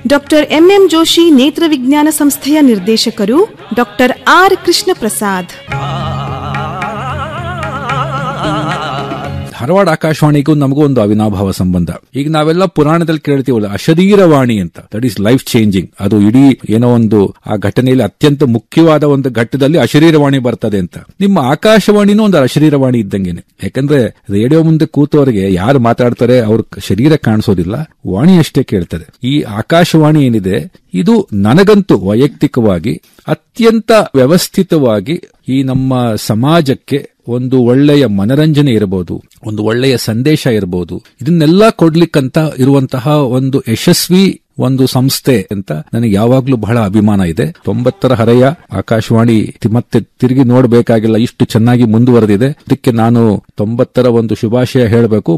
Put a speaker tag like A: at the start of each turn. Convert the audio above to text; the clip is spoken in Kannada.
A: ಡಾಕ್ಟರ್ ಎಂಎಂ ಜೋಶಿ ನೇತ್ರ ವಿಜ್ಞಾನ ಸಂಸ್ಥೆಯ ನಿರ್ದೇಶಕರು ಡಾಕ್ಟರ್ ಆರ್ ಕೃಷ್ಣ ಪ್ರಸಾದ್
B: ಧಾರವಾಡ ಆಕಾಶವಾಣಿಗೂ ನಮಗೂ ಒಂದು ಅವಿನಾಭಾವ ಸಂಬಂಧ ಈಗ ನಾವೆಲ್ಲ ಪುರಾಣದಲ್ಲಿ ಕೇಳ್ತೀವಲ್ಲ ಅಶರೀರವಾಣಿ ಅಂತ ದಟ್ ಈಸ್ ಲೈಫ್ ಚೇಂಜಿಂಗ್ ಅದು ಇಡೀ ಏನೋ ಒಂದು ಆ ಘಟನೆಯಲ್ಲಿ ಅತ್ಯಂತ ಮುಖ್ಯವಾದ ಒಂದು ಘಟ್ಟದಲ್ಲಿ ಅಶರೀರವಾಣಿ ಬರ್ತದೆ ಅಂತ ನಿಮ್ಮ ಆಕಾಶವಾಣಿನೂ ಒಂದು ಅಶರೀರವಾಣಿ ಇದ್ದಂಗೆನೆ ಯಾಕಂದ್ರೆ ರೇಡಿಯೋ ಮುಂದೆ ಕೂತವರಿಗೆ ಯಾರು ಮಾತಾಡ್ತಾರೆ ಅವ್ರ ಶರೀರ ಕಾಣಿಸೋದಿಲ್ಲ ವಾಣಿ ಅಷ್ಟೇ ಕೇಳ್ತದೆ ಈ ಆಕಾಶವಾಣಿ ಏನಿದೆ ಇದು ನನಗಂತೂ ವೈಯಕ್ತಿಕವಾಗಿ ಅತ್ಯಂತ ವ್ಯವಸ್ಥಿತವಾಗಿ ಈ ನಮ್ಮ ಸಮಾಜಕ್ಕೆ ಒಂದು ಒಳ್ಳೆಯ ಮನರಂಜನೆ ಇರಬಹುದು ಒಂದು ಒಳ್ಳೆಯ ಸಂದೇಶ ಇರಬಹುದು ಇದನ್ನೆಲ್ಲ ಕೊಡ್ಲಿಕ್ಕಂತ ಇರುವಂತಹ ಒಂದು ಯಶಸ್ವಿ ಒಂದು ಸಂಸ್ಥೆ ಅಂತ ನನಗೆ ಯಾವಾಗ್ಲೂ ಬಹಳ ಅಭಿಮಾನ ಇದೆ ತೊಂಬತ್ತರ ಹರೆಯ ಆಕಾಶವಾಣಿ ತಿ- ಮತ್ತೆ ತಿರುಗಿ ನೋಡಬೇಕಾಗಿಲ್ಲ ಇಷ್ಟು ಚೆನ್ನಾಗಿ ಮುಂದುವರೆದಿದೆ ಅದಕ್ಕೆ ನಾನು ತೊಂಬತ್ತರ ಒಂದು ಶುಭಾಶಯ ಹೇಳಬೇಕು